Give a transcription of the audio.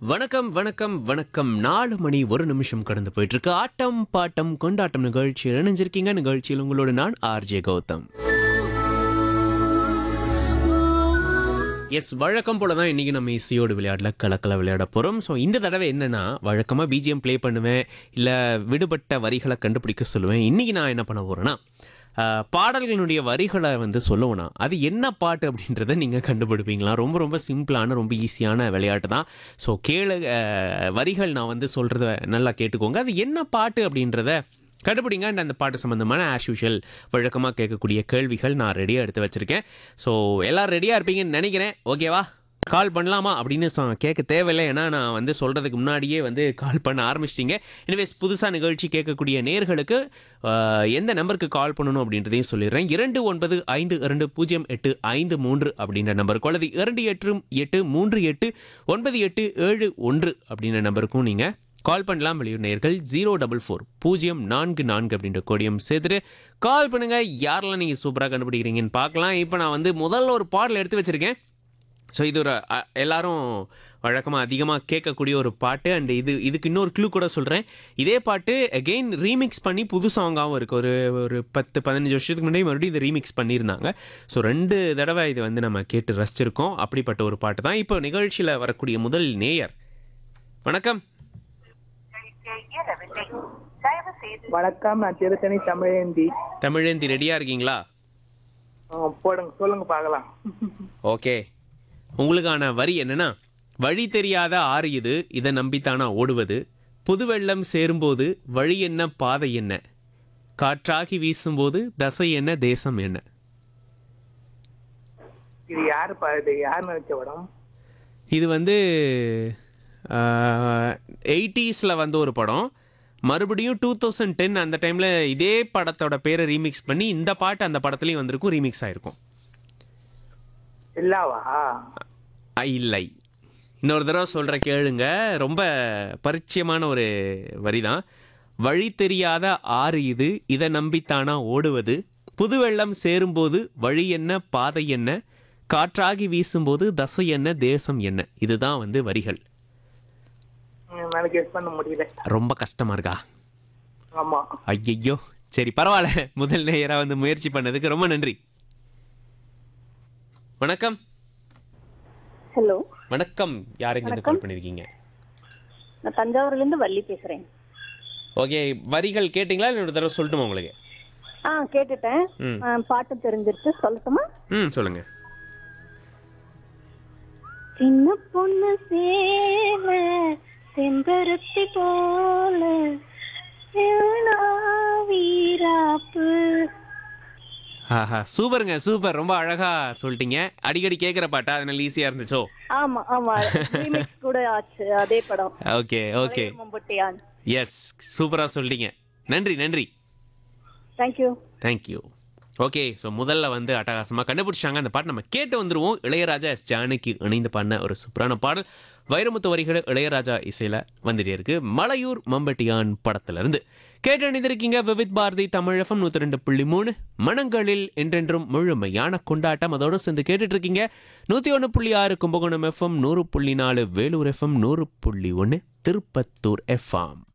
வணக்கம் வணக்கம் வணக்கம் நாலு மணி ஒரு நிமிஷம் கடந்து போயிட்டு இருக்கு ஆட்டம் பாட்டம் கொண்டாட்டம் நிகழ்ச்சியில் இணைஞ்சிருக்கீங்க நிகழ்ச்சியில் உங்களோட நான் ஆர்ஜே கௌதம் எஸ் வழக்கம் போல தான் இன்றைக்கி நம்ம இசையோடு விளையாடல கலக்கல விளையாட போகிறோம் ஸோ இந்த தடவை என்னன்னா வழக்கமாக பிஜிஎம் ப்ளே பண்ணுவேன் இல்லை விடுபட்ட வரிகளை கண்டுபிடிக்க சொல்லுவேன் இன்றைக்கி நான் என்ன பண்ண போகிறேன்னா ஆஹ், பாடல்களுடைய வரிகளை வந்து சொல்லுவேனா அது என்ன பாட்டு அப்படின்றத நீங்கள் கண்டுபிடிப்பீங்களா ரொம்ப ரொம்ப சிம்பிளான ரொம்ப ஈஸியான விளையாட்டு தான் ஸோ கேளு ஆஹ், வரிகள் நான் வந்து சொல்கிறத நல்லா கேட்டுக்கோங்க அது என்ன பாட்டு அப்படின்றத கண்டுபிடிங்க அண்ட் அந்த பாட்டு சம்மந்தமான ஆஸ் யூஷுவல் வழக்கமாக கேட்கக்கூடிய கேள்விகள் நான் ரெடியாக எடுத்து வச்சுருக்கேன் ஸோ எல்லோரும் ரெடியாக இருப்பீங்கன்னு நினைக்கிறேன் ஓகேவா கால் பண்ணலாமா அப்படின்னு சொ- கேட்க தேவையில்லை ஏன்னா நான் வந்து சொல்கிறதுக்கு முன்னாடியே வந்து கால் பண்ண ஆரம்பிச்சிட்டிங்க எனிவேஸ் புதுசாக நிகழ்ச்சி கேட்கக்கூடிய நேர்களுக்கு ஆஹ், எந்த நம்பருக்கு கால் பண்ணணும் அப்படின்றதையும் சொல்லிடுறேன் இரண்டு ஒன்பது ஐந்து இரண்டு பூஜ்ஜியம் எட்டு ஐந்து மூன்று அப்படின்ற நம்பருக்கு அல்லது இரண்டு எட்டு எட்டு மூன்று எட்டு ஒன்பது எட்டு ஏழு ஒன்று அப்படின்ற நம்பருக்கும் நீங்கள் கால் பண்ணலாம் வெளியூர் நேர்கள் ஜீரோ டபுள் ஃபோர் பூஜ்ஜியம் நான்கு நான்கு அப்படின்ற கோடியம் சேர்த்துட்டு கால் பண்ணுங்க யாரெல்லாம் நீங்கள் சூப்பராக கண்டுபிடிக்கிறீங்கன்னு பார்க்கலாம் இப்போ நான் வந்து முதல்ல ஒரு பாடல் எடுத்து வச்சிருக்கேன் ஸோ இது ஒரு அ, எல்லாரும் வழக்கமாக அதிகமாக கேட்கக்கூடிய ஒரு பாட்டு அண்ட் இது இதுக்கு இன்னொரு க்ளூ கூட சொல்கிறேன் இதே பாட்டு அகெயின் ரீமிக்ஸ் பண்ணி புது சாங்காகவும் இருக்குது ஒரு ஒரு பத்து பதினஞ்சு வருஷத்துக்கு முன்னாடி மறுபடியும் இதை ரீமிக்ஸ் பண்ணியிருந்தாங்க ஸோ ரெண்டு தடவை இது வந்து நம்ம கேட்டு ரசிச்சிருக்கோம் அப்படிப்பட்ட ஒரு பாட்டு தான் இப்போ நிகழ்ச்சியில் வரக்கூடிய முதல் நேயர் வணக்கம் வணக்கம் நான் திருத்தணி தமிழேந்தி தமிழேந்தி ரெடியாக இருக்கீங்களா ஆ, போடுங்க சொல்லுங்க பார்க்கலாம் ஓகே உங்களுக்கான வரி என்னன்னா வழி தெரியாத ஆறு இது இதை நம்பித்தானா ஓடுவது புது வெள்ளம் சேரும்போது வழி என்ன பாதை என்ன காற்றாகி வீசும்போது தசை என்ன தேசம் என்ன இது யாரு பாடு யார் நடிச்ச படம் இது வந்து எயிட்டிஸில் வந்த ஒரு படம் மறுபடியும் டூ தௌசண்ட் டென் அந்த டைமில் இதே படத்தோட பேரை ரீமிக்ஸ் பண்ணி இந்த பாட்டு அந்த படத்துலையும் வந்திருக்கும் ரீமிக்ஸ் ஆயிருக்கும் இல்லாவா ஐ, இல்லை இன்னொரு தடவை சொல்கிற கேளுங்க ரொம்ப பரிச்சயமான ஒரு வரி தான் வழி தெரியாத ஆறு இது இதை நம்பித்தானா ஓடுவது புது வெள்ளம் சேரும்போது வழி என்ன பாதை என்ன காற்றாகி வீசும்போது தசை என்ன தேசம் என்ன இதுதான் வந்து வரிகள் என்னால கெஸ் பண்ண முடியல ரொம்ப கஷ்டமா இருக்கா ஆமா ஐயையோ சரி பரவாயில்ல முதல் நேயராக வந்து முயற்சி பண்ணதுக்கு ரொம்ப நன்றி வணக்கம் ஹலோ வணக்கம் யாருக்கு இருந்து கால் பண்ணியிருக்கீங்க நான் தஞ்சாவூர்ல இருந்து வள்ளி பேசுறேன் ஓகே வரிகள் கேட்டிங்களா இல்லை ஒரு தடவை சொல்லட்டுமா உங்களுக்கு ஆ கேட்டுட்டேன் ம். ஆ, பாட்டு தெரிஞ்சிருச்சு சொல்லட்டுமா ம் சொல்லுங்க சின்ன பொண்ணு சேல செம்பருத்தி போல வீணா வீராப்பு ஆஹா சூப்பருங்க சூப்பர் ரொம்ப அழகா சொல்லிட்டீங்க அடிக்கடி கேட்குற பாட்டா அதனால ஈஸியாக இருந்துச்சோ ஆமா ஆமா ரீமிக்ஸ் கூட ஆச்சு அதே படம் ஓகே ஓகே மம்பட்டியான் எஸ் சூப்பராக சொல்லிட்டீங்க நன்றி நன்றி தேங்க்யூ தேங்க்யூ ஓகே ஸோ முதல்ல வந்து அட்டகாசமாக கண்டுபிடிச்சாங்க அந்த பாட்டு நம்ம கேட்டு வந்துருவோம் இளையராஜா எஸ் ஜானகி இணைந்து பண்ண ஒரு சூப்பரான பாடல் வைரமுத்து வரிகள் இளையராஜா இசையில் வந்துட்டே இருக்கு மலையூர் மம்பட்டியான் படத்துல இருந்து கேட்டு அணிந்திருக்கீங்க விவித் பாரதி தமிழ் எஃப்எம் நூற்றி ரெண்டு புள்ளி மூணு மனங்களில் என்றென்றும் முழுமையான கொண்டாட்டம் அதோட சேர்ந்து கேட்டுட்டு இருக்கீங்க நூற்றி ஒன்று புள்ளி ஆறு கும்பகோணம் எஃப்எம் நூறு புள்ளி நாலு வேலூர் எஃப்எம் நூறு புள்ளி ஒன்று திருப்பத்தூர் எஃப்எம்